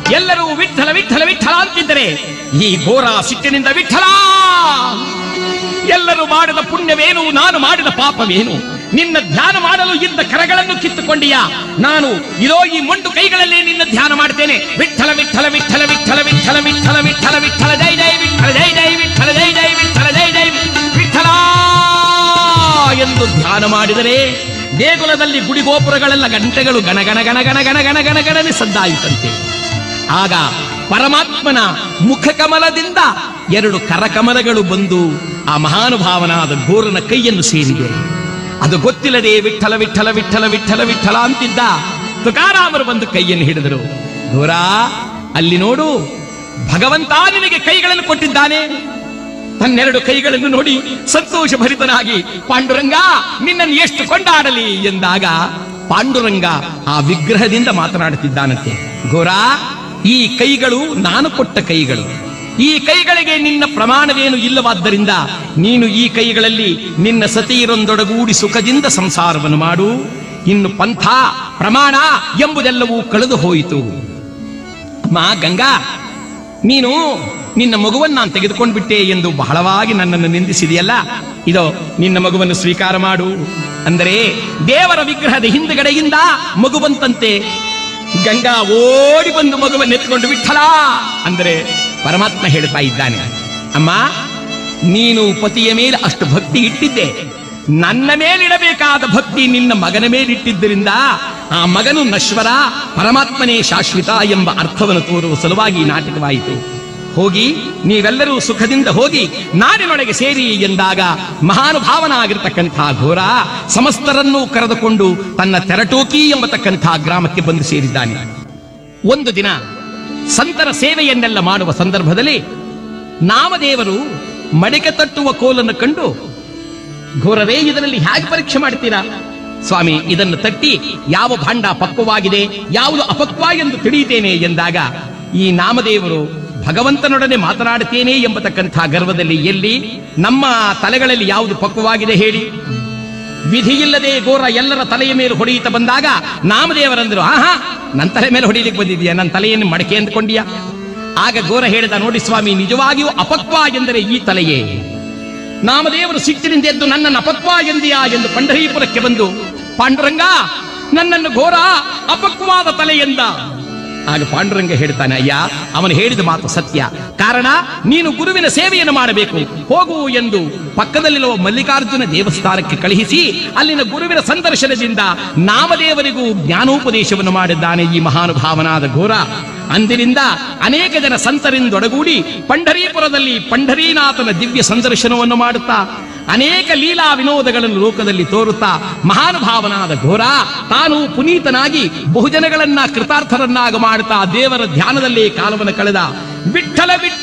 ಎಲ್ಲರೂ ವಿಠಲ ವಿಠಲ ವಿಠಲ ಅಂತಿದ್ದರೆ ಈ ಘೋರ ಸಿಟ್ಟಿನಿಂದ ವಿಠಲ ಎಲ್ಲರೂ ಮಾಡಿದ ಪುಣ್ಯವೇನು ನಾನು ಮಾಡಿದ ಪಾಪವೇನು ನಿನ್ನ ಧ್ಯಾನ ಮಾಡಲು ಇದ್ದ ಕರಗಳನ್ನು ಕಿತ್ತುಕೊಂಡಿಯ ನಾನು ಇದೋ ಈ ಮೊಂಡು ಕೈಗಳಲ್ಲೇ ನಿನ್ನ ಧ್ಯಾನ ಮಾಡ್ತೇನೆ ವಿಠಲ ವಿಠಲ ವಿಠಲ ವಿಠಲ ವಿಠಲ ವಿಠಲ ವಿಠಲ ವಿಠಲ ಜೈ ಜೈ ವಿಠಲ ಜೈ ಜೈ ವಿಠಲ ಜೈ ಜೈ ವಿಠಲ ಜೈ ಜೈ ವಿಠಲ ಎಂದು ಧ್ಯಾನ ಮಾಡಿದರೆ ದೇಗುಲದಲ್ಲಿ ಗುಡಿಗೋಪುರಗಳೆಲ್ಲ ಗಂಟೆಗಳು ಗಣ ಗಣ ಗಣ ಗಣ ಗಣ ಗಣ ಗಣ ಗಣನೆ ಸದ್ದಾಯಿತಂತೆ ಆಗ ಪರಮಾತ್ಮನ ಮುಖಕಮಲದಿಂದ ಎರಡು ಕರಕಮಲಗಳು ಬಂದು ಆ ಮಹಾನುಭಾವನಾದ ಘೋರನ ಕೈಯನ್ನು ಸೇರಿದೆ ಅದು ಗೊತ್ತಿಲ್ಲದೆ ವಿಠಲ ವಿಠಲ ವಿಠಲ ವಿಠಲ ವಿಠಲ ಅಂತಿದ್ದ ತುಕಾರಾಮರು ಬಂದು ಕೈಯನ್ನು ಹಿಡಿದರು ಘೋರ ಅಲ್ಲಿ ನೋಡು ಭಗವಂತ ನಿನಗೆ ಕೈಗಳನ್ನು ಕೊಟ್ಟಿದ್ದಾನೆ ತನ್ನೆರಡು ಕೈಗಳನ್ನು ನೋಡಿ ಸಂತೋಷ ಭರಿತನಾಗಿ ಪಾಂಡುರಂಗ ನಿನ್ನನ್ನು ಎಷ್ಟು ಕೊಂಡಾಡಲಿ ಎಂದಾಗ ಪಾಂಡುರಂಗ ಆ ವಿಗ್ರಹದಿಂದ ಮಾತನಾಡುತ್ತಿದ್ದಾನಂತೆ ಘೋರ ಈ ಕೈಗಳು ನಾನು ಕೊಟ್ಟ ಕೈಗಳು ಈ ಕೈಗಳಿಗೆ ನಿನ್ನ ಪ್ರಮಾಣವೇನು ಇಲ್ಲವಾದ್ದರಿಂದ ನೀನು ಈ ಕೈಗಳಲ್ಲಿ ನಿನ್ನ ಸತಿಯರೊಂದೊಡಗೂಡಿ ಸುಖದಿಂದ ಸಂಸಾರವನ್ನು ಮಾಡು ಇನ್ನು ಪಂಥ ಪ್ರಮಾಣ ಎಂಬುದೆಲ್ಲವೂ ಕಳೆದು ಹೋಯಿತು ಅಮ್ಮ ಗಂಗಾ ನೀನು ನಿನ್ನ ಮಗುವನ್ನು ನಾನು ತೆಗೆದುಕೊಂಡು ಬಿಟ್ಟೆ ಎಂದು ಬಹಳವಾಗಿ ನನ್ನನ್ನು ನಿಂದಿಸಿದೆಯಲ್ಲ ಇದೋ ನಿನ್ನ ಮಗುವನ್ನು ಸ್ವೀಕಾರ ಮಾಡು ಅಂದರೆ ದೇವರ ವಿಗ್ರಹದ ಹಿಂದುಗಡೆಯಿಂದ ಮಗು ಬಂತಂತೆ ಗಂಗಾ ಓಡಿ ಬಂದು ಮಗುವನ್ನು ಎತ್ಕೊಂಡು ಬಿಟ್ಟಲ ಅಂದರೆ ಪರಮಾತ್ಮ ಹೇಳ್ತಾ ಇದ್ದಾನೆ ಅಮ್ಮ ನೀನು ಪತಿಯ ಮೇಲೆ ಅಷ್ಟು ಭಕ್ತಿ ಇಟ್ಟಿದ್ದೆ ನನ್ನ ಮೇಲಿಡಬೇಕಾದ ಭಕ್ತಿ ನಿನ್ನ ಮಗನ ಮೇಲಿಟ್ಟಿದ್ದರಿಂದ ಆ ಮಗನು ನಶ್ವರ ಪರಮಾತ್ಮನೇ ಶಾಶ್ವತ ಎಂಬ ಅರ್ಥವನ್ನು ತೋರುವ ಸಲುವಾಗಿ ಈ ನಾಟಕವಾಯಿತು ಹೋಗಿ ನೀವೆಲ್ಲರೂ ಸುಖದಿಂದ ಹೋಗಿ ನಾಡಿನೊಳಗೆ ಸೇರಿ ಎಂದಾಗ ಮಹಾನುಭಾವನಾಗಿರ್ತಕ್ಕಂಥ ಘೋರ ಸಮಸ್ತರನ್ನೂ ಕರೆದುಕೊಂಡು ತನ್ನ ತೆರಟೋಕಿ ಎಂಬತಕ್ಕಂಥ ಗ್ರಾಮಕ್ಕೆ ಬಂದು ಸೇರಿದ್ದಾನೆ ಒಂದು ದಿನ ಸಂತರ ಸೇವೆಯನ್ನೆಲ್ಲ ಮಾಡುವ ಸಂದರ್ಭದಲ್ಲಿ ನಾಮದೇವರು ಮಡಿಕೆ ತಟ್ಟುವ ಕೋಲನ್ನು ಕಂಡು ಘೋರವೇ ಇದರಲ್ಲಿ ಹೇಗೆ ಪರೀಕ್ಷೆ ಮಾಡ್ತೀರಾ ಸ್ವಾಮಿ ಇದನ್ನು ತಟ್ಟಿ ಯಾವ ಭಾಂಡ ಪಕ್ವವಾಗಿದೆ ಯಾವುದು ಅಪಕ್ವ ಎಂದು ತಿಳಿಯುತ್ತೇನೆ ಎಂದಾಗ ಈ ನಾಮದೇವರು ಭಗವಂತನೊಡನೆ ಮಾತನಾಡುತ್ತೇನೆ ಎಂಬತಕ್ಕಂಥ ಗರ್ವದಲ್ಲಿ ಎಲ್ಲಿ ನಮ್ಮ ತಲೆಗಳಲ್ಲಿ ಯಾವುದು ಪಕ್ವವಾಗಿದೆ ಹೇಳಿ ವಿಧಿಯಿಲ್ಲದೆ ಘೋರ ಎಲ್ಲರ ತಲೆಯ ಮೇಲೆ ಹೊಡೆಯುತ್ತ ಬಂದಾಗ ನಾಮದೇವರಂದ್ರು ಆಹಾ ನನ್ನ ತಲೆ ಮೇಲೆ ಹೊಡಿಲಿಕ್ಕೆ ಬಂದಿದೆಯಾ ನನ್ನ ತಲೆಯನ್ನು ಮಡಕೆ ಅಂದ್ಕೊಂಡಿಯಾ ಆಗ ಘೋರ ಹೇಳಿದ ನೋಡಿ ಸ್ವಾಮಿ ನಿಜವಾಗಿಯೂ ಅಪಕ್ವ ಎಂದರೆ ಈ ತಲೆಯೇ ನಾಮದೇವರು ಸಿಟ್ಟಿನಿಂದ ಎದ್ದು ನನ್ನನ್ನು ಅಪಕ್ವ ಎಂದಿಯಾ ಎಂದು ಪಂಡರೀಪುರಕ್ಕೆ ಬಂದು ಪಾಂಡುರಂಗ ನನ್ನನ್ನು ಘೋರ ಅಪಕ್ವಾದ ತಲೆ ಎಂದ ಆಗ ಪಾಂಡುರಂಗ ಹೇಳ್ತಾನೆ ಅಯ್ಯ ಅವನು ಹೇಳಿದ ಮಾತು ಸತ್ಯ ಕಾರಣ ನೀನು ಗುರುವಿನ ಸೇವೆಯನ್ನು ಮಾಡಬೇಕು ಹೋಗು ಎಂದು ಪಕ್ಕದಲ್ಲಿರುವ ಮಲ್ಲಿಕಾರ್ಜುನ ದೇವಸ್ಥಾನಕ್ಕೆ ಕಳುಹಿಸಿ ಅಲ್ಲಿನ ಗುರುವಿನ ಸಂದರ್ಶನದಿಂದ ನಾಮದೇವರಿಗೂ ಜ್ಞಾನೋಪದೇಶವನ್ನು ಮಾಡಿದ್ದಾನೆ ಈ ಮಹಾನುಭಾವನಾದ ಘೋರ ಅಂದಿನಿಂದ ಅನೇಕ ಜನ ಸಂತರಿಂದೊಡಗೂಡಿ ಪಂಢರೀಪುರದಲ್ಲಿ ಪಂಢರೀನಾಥನ ದಿವ್ಯ ಸಂದರ್ಶನವನ್ನು ಮಾಡುತ್ತಾ ಅನೇಕ ಲೀಲಾ ವಿನೋದಗಳನ್ನು ಲೋಕದಲ್ಲಿ ತೋರುತ್ತಾ ಮಹಾನುಭಾವನಾದ ಘೋರ ತಾನು ಪುನೀತನಾಗಿ ಬಹುಜನಗಳನ್ನ ಕೃತಾರ್ಥರನ್ನಾಗ ಮಾಡುತ್ತಾ ದೇವರ ಧ್ಯಾನದಲ್ಲೇ ಕಾಲವನ್ನು ಕಳೆದ ವಿಠಲ ವಿಠಲ